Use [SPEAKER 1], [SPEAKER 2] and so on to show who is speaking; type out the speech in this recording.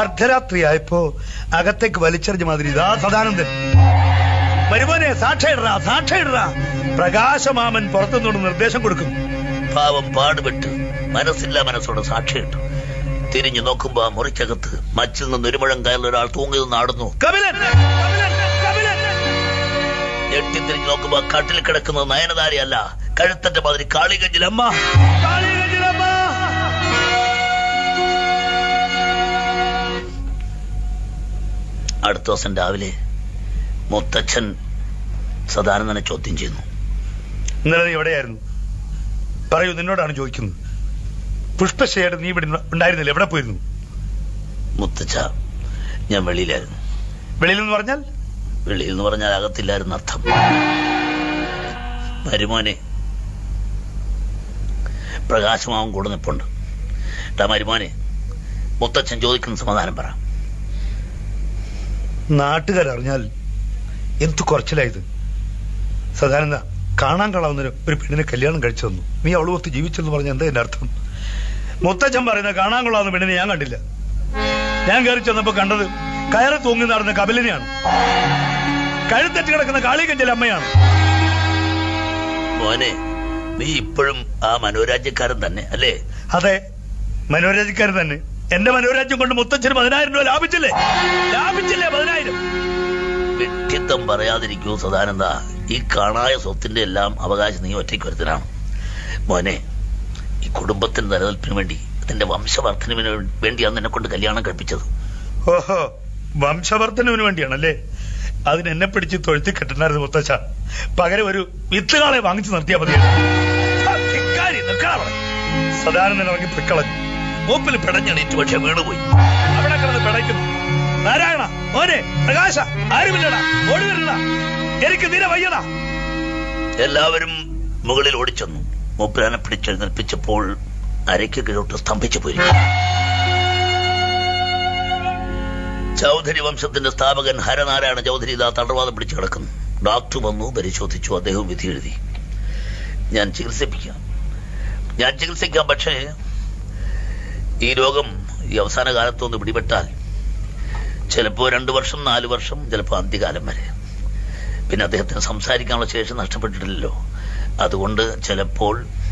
[SPEAKER 1] അർദ്ധരാത്രിയായപ്പോ അകത്തേക്ക് വലിച്ചെറിഞ്ഞ മാതിരി ഇതാ സദാനന്ദൻ വരുമോനെ സാക്ഷയിടറാ സാക്ഷയിടറാ പ്രകാശമാമൻ പുറത്തുനിന്നോട് നിർദ്ദേശം കൊടുക്കും
[SPEAKER 2] പാവം പാടുപെട്ട് മനസ്സില്ല മനസ്സോടെ സാക്ഷിയിട്ടു തിരിഞ്ഞു നോക്കുമ്പോ ആ മുറിക്കകത്ത് മച്ചിൽ നിന്ന് ഒരു മുഴം കയറിൽ ഒരാൾ തൂങ്ങി നിന്ന് ആടുന്നു
[SPEAKER 1] കപിലൻ കപിലൻ, കപിലൻ.
[SPEAKER 2] ഞെട്ടി തിരിഞ്ഞു നോക്കുമ്പോ ആ കട്ടിൽ കിടക്കുന്നത് നയനതാരയല്ല കഴുത്തന്റെ മാതിരി കാളികഞ്ചിലമ്മ
[SPEAKER 1] കാളികജിലമ്മ.
[SPEAKER 2] അടുത്ത ദിവസം രാവിലെ മുത്തച്ഛൻ സദാനന്ദനെ ചോദ്യം ചെയ്യുന്നു
[SPEAKER 1] ഇന്നലെ നീ എവിടെയായിരുന്നു പറയൂ നിന്നോടാണ് ചോദിക്കുന്നത് പുഷ്പശയുടെ നീ ഇവിടെ ഉണ്ടായിരുന്നില്ല എവിടെ പോയിരുന്നു
[SPEAKER 2] മുത്തച്ഛ ഞാൻ വെളിയിലായിരുന്നു
[SPEAKER 1] വെളിയിൽ നിന്ന് പറഞ്ഞാൽ
[SPEAKER 2] വെളിയിൽ എന്ന് പറഞ്ഞാൽ അകത്തില്ലായിരുന്നു അർത്ഥം മരുമോനെ പ്രകാശമാവും കൂടെ നിപ്പുണ്ട് ടാ മരുമോനെ മുത്തച്ഛൻ ചോദിക്കുന്ന സമാധാനം പറ
[SPEAKER 1] നാട്ടുകാരറിഞ്ഞാൽ എന്തു കുറച്ചിലായത് സദാനന്ദ കാണാൻ കളാവുന്ന ഒരു പെണ്ണിനെ കല്യാണം കഴിച്ചു തന്നു നീ അവള് ഒത്ത് ജീവിച്ചെന്ന് പറഞ്ഞ എന്താ എന്റെ അർത്ഥം മുത്തച്ഛൻ പറയുന്ന കാണാൻ കൊള്ളാവുന്ന പെണ്ണിനെ ഞാൻ കണ്ടില്ല ഞാൻ കയറി ചെന്നപ്പോ കണ്ടത് കയറി തൂങ്ങി നടന്ന കപിലിനെയാണ് കഴുത്തറ്റ് കിടക്കുന്ന കാളികഞ്ചൽ അമ്മയാണ്
[SPEAKER 2] മോനെ നീ ഇപ്പോഴും ആ മനോരാജ്യക്കാരൻ തന്നെ അല്ലേ
[SPEAKER 1] അതെ മനോരാജ്യക്കാരൻ തന്നെ എന്റെ മനോരാജ്യം കൊണ്ട് മുത്തച്ഛന് പതിനായിരം രൂപ ലാഭിച്ചില്ലേ ലാഭിച്ചില്ലേ പതിനായിരം
[SPEAKER 2] വ്യക്തിത്വം പറയാതിരിക്കൂ സദാനന്ദ ഈ കാണായ സ്വത്തിന്റെ എല്ലാം അവകാശം നീ ഒറ്റയ്ക്ക് വരുത്തനാണ് മോനെ ഈ കുടുംബത്തിന്റെ നിലനിൽപ്പിന് വേണ്ടി അതിന്റെ വംശവർദ്ധനവിന് വേണ്ടിയാണ് നിന്നെ കൊണ്ട് കല്യാണം കഴിപ്പിച്ചത്
[SPEAKER 1] ഓഹോ വംശവർദ്ധനവിന് വേണ്ടിയാണല്ലേ അതിന് എന്നെ പിടിച്ച് തൊഴുത്തി കെട്ടണായിരുന്നു മുത്തച്ഛ പകരം ഒരു വിത്തുകാളെ വാങ്ങിച്ചു നിർത്തിയാ മതിയായിരുന്നു ആ, ധിക്കാരി, നിൽക്കടാ അവിടെ. സദാനന്ദൻ ഇറങ്ങി പൊയ്ക്കളഞ്ഞു
[SPEAKER 2] മൂപ്പിൽ പിടഞ്ഞെണീറ്റ് പക്ഷെ വീണുപോയി
[SPEAKER 1] അവിടെ കിടന്ന് പിടയ്ക്കുന്നു നാരായണ മോനെ പ്രകാശ ആരുമില്ലടാ ഓടി വരണ എനിക്ക് നിര വയ്യടാ
[SPEAKER 2] എല്ലാവരും മുകളിൽ ഓടിച്ചെന്നു മൂപ്പിലാനെ പിടിച്ചെഴുന്നേൽപ്പിച്ചപ്പോൾ അരയ്ക്ക് കീഴോട്ട് സ്തംഭിച്ചു പോയി ചൗധരി വംശത്തിന്റെ സ്ഥാപകൻ ഹരനാരായണ ചൗധരി ഇതാ തളർവാദം പിടിച്ചു കിടക്കുന്നു ഡോക്ടർ വന്നു പരിശോധിച്ചു അദ്ദേഹം വിധി എഴുതി ഞാൻ ചികിത്സിപ്പിക്കാം ഞാൻ ചികിത്സിക്കാം പക്ഷേ ഈ രോഗം ഈ അവസാന കാലത്തൊന്ന് പിടിപെട്ടാൽ ചിലപ്പോ രണ്ടു വർഷം നാലു വർഷം ചിലപ്പോ അന്ത്യകാലം വരെ പിന്നെ അദ്ദേഹത്തിന് സംസാരിക്കാനുള്ള ശേഷി നഷ്ടപ്പെട്ടിട്ടില്ലല്ലോ അതുകൊണ്ട് ചിലപ്പോൾ